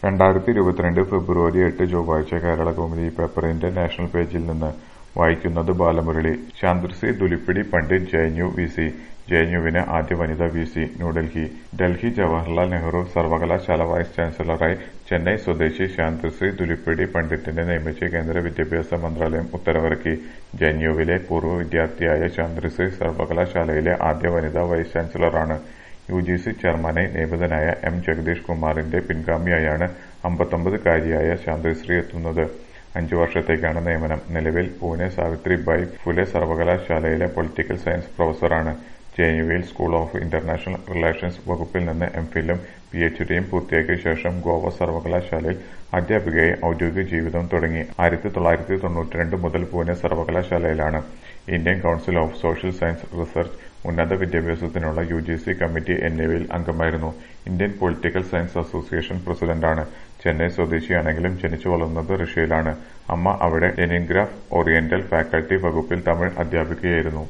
രണ്ടായിരത്തി ഇരുപത്തിരണ്ട് ഫെബ്രുവരി എട്ട് ചൊവ്വാഴ്ച കേരളകൗമുദി പേപ്പറിന്റെ നാഷണൽ പേജിൽ നിന്ന് വായിക്കുന്നത് Balamurali Santishree Dhulipudi Pandit JNU V C ജെഎൻയുവിന് ആദ്യ വനിതാ വി സി ന്യൂഡൽഹി ഡൽഹി ജവഹർലാൽ നെഹ്റു സർവകലാശാല വൈസ് ചാൻസലറായി ചെന്നൈ സ്വദേശി ശാന്തശ്രീ ദുലിപ്പിടി പണ്ഡിറ്റിനെ നിയമിച്ച് കേന്ദ്ര വിദ്യാഭ്യാസ മന്ത്രാലയം ഉത്തരവിറക്കി ജെഎൻയുവിലെ പൂർവ്വ വിദ്യാർത്ഥിയായ ശാന്തശ്രീ സർവകലാശാലയിലെ ആദ്യ വനിതാ വൈസ് ചാൻസലറാണ് യുജിസി ചെയർമാനായി നിയമിതനായ എം ജഗദീഷ് കുമാറിന്റെ പിൻഗാമിയായാണ് അമ്പത്തൊമ്പതുകാരിയായ ശാന്തശ്രീ എത്തുന്നത് അഞ്ചു വർഷത്തേക്കാണ് നിയമനം നിലവിൽ പൂനെ സാവിത്രിബായി ഫുലെ സർവകലാശാലയിലെ പൊളിറ്റിക്കൽ സയൻസ് പ്രൊഫസറാണ് ജെഎൻയുവിൽ സ്കൂൾ ഓഫ് ഇന്റർനാഷണൽ റിലേഷൻസ് വകുപ്പിൽ നിന്ന് എംഫിലും പിഎച്ച്ഡിയും പൂർത്തിയാക്കിയ ശേഷം ഗോവ സർവകലാശാലയിൽ അധ്യാപികയായി ഔദ്യോഗിക ജീവിതം തുടങ്ങി ആയിരത്തി തൊള്ളായിരത്തി തൊണ്ണൂറ്റിരണ്ട് മുതൽ പൂനെ സർവകലാശാലയിലാണ് Indian council of social science research ഉന്നത വിദ്യാഭ്യാസത്തിനുള്ള യുജിസി കമ്മിറ്റി എന്നിവയിൽ അംഗമായിരുന്നു ഇന്ത്യൻ പൊളിറ്റിക്കൽ സയൻസ് അസോസിയേഷൻ പ്രസിഡന്റാണ് ചെന്നൈ സ്വദേശിയാണെങ്കിലും ജനിച്ചു വളർന്നത് റഷ്യയിലാണ് അമ്മ അവിടെ ലെനിൻഗ്രാഫ് ഓറിയന്റൽ ഫാക്കൽറ്റി വകുപ്പിൽ തമിഴ് അധ്യാപികയായിരുന്നു